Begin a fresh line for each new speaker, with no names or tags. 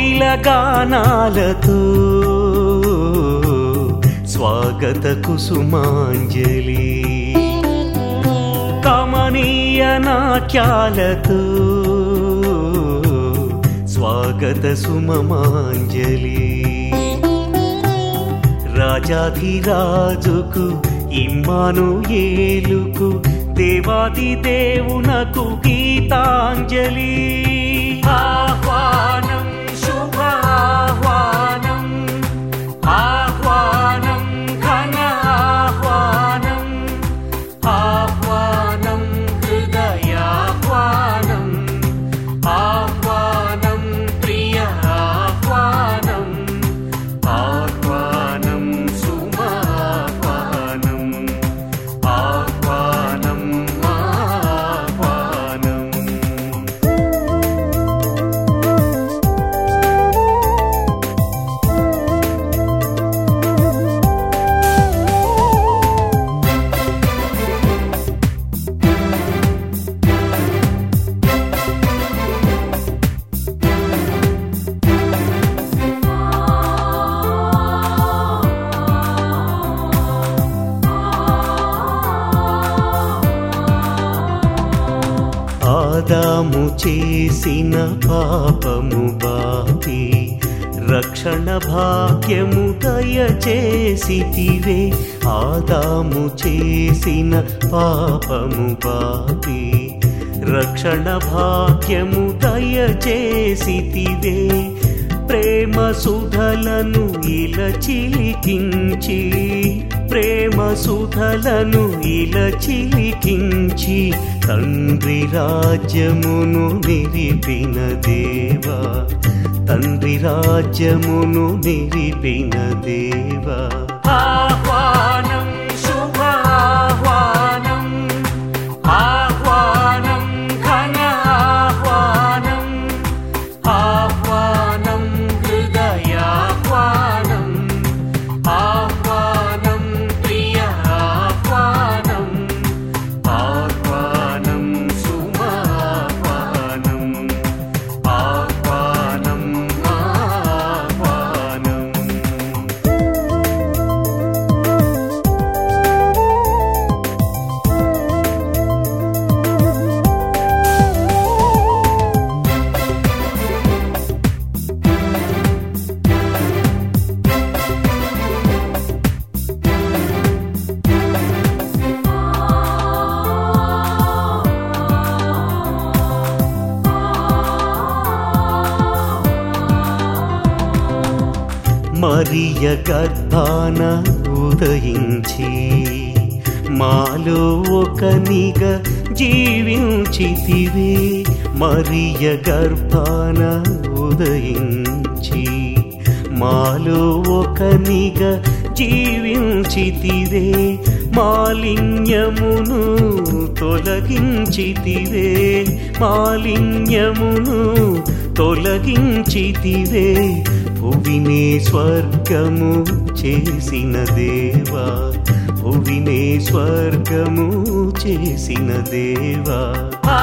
కోకిల గానాలతో స్వాగత కుసుమాంజలి కమనీయ నాట్యాలతో స్వాగత సుమమాంజలి రాజాధిరాజుకు ఇమ్మాను ఏలుకు దేవాది దేవునకు గీతాంజలి ఆహ్వానం శుభాహ్వానం ఆహ్వానం ఘన ఆహ్వానం ఆహ్వానం హృదయాహ్వానం ఆహ్వానం ప్రియ ఆహ్వానం ఆహ్వానం సుమాహ్వానం ఆహ్వానం ఆహ్వానం ఆదాము చేసిన పాపము బాపి రక్షణ భాగ్యము దయచేసితివే ఆదాము చేసిన పాపము బాపి రక్షణ భాగ్యము దయచేసితివే ప్రేమ సుధలను ఇల చిలికించి ప్రేమ సుధలను ఇల చిలికించి తండ్రి రాజ్యమును నిరిపిన దేవా తండ్రి రాజ్యమును నిరిపిన దేవా ఆహ్వానం శుభాహ్వానం ఆహ్వానం ఘన ఆహ్వానం ఆహ్వానం హృదయాహ్వానం ఆహ్వానం ప్రియ ఆహ్వానం ఆహ్వానం సుమాహ్వానం ఆహ్వానం ఆహ్వానం మరియ గర్భాన ఉదయించి మాలో ఒకనిగ జీవించితివే మరియ గర్భాన ఉదయించి మాలో ఒకనిగ జీవించితివే మాలిన్యమును తొలగించితివే మాలిన్యమును తొలగించితివే భువినే స్వర్గము చేసిన దేవా భువినే స్వర్గము చేసిన దేవా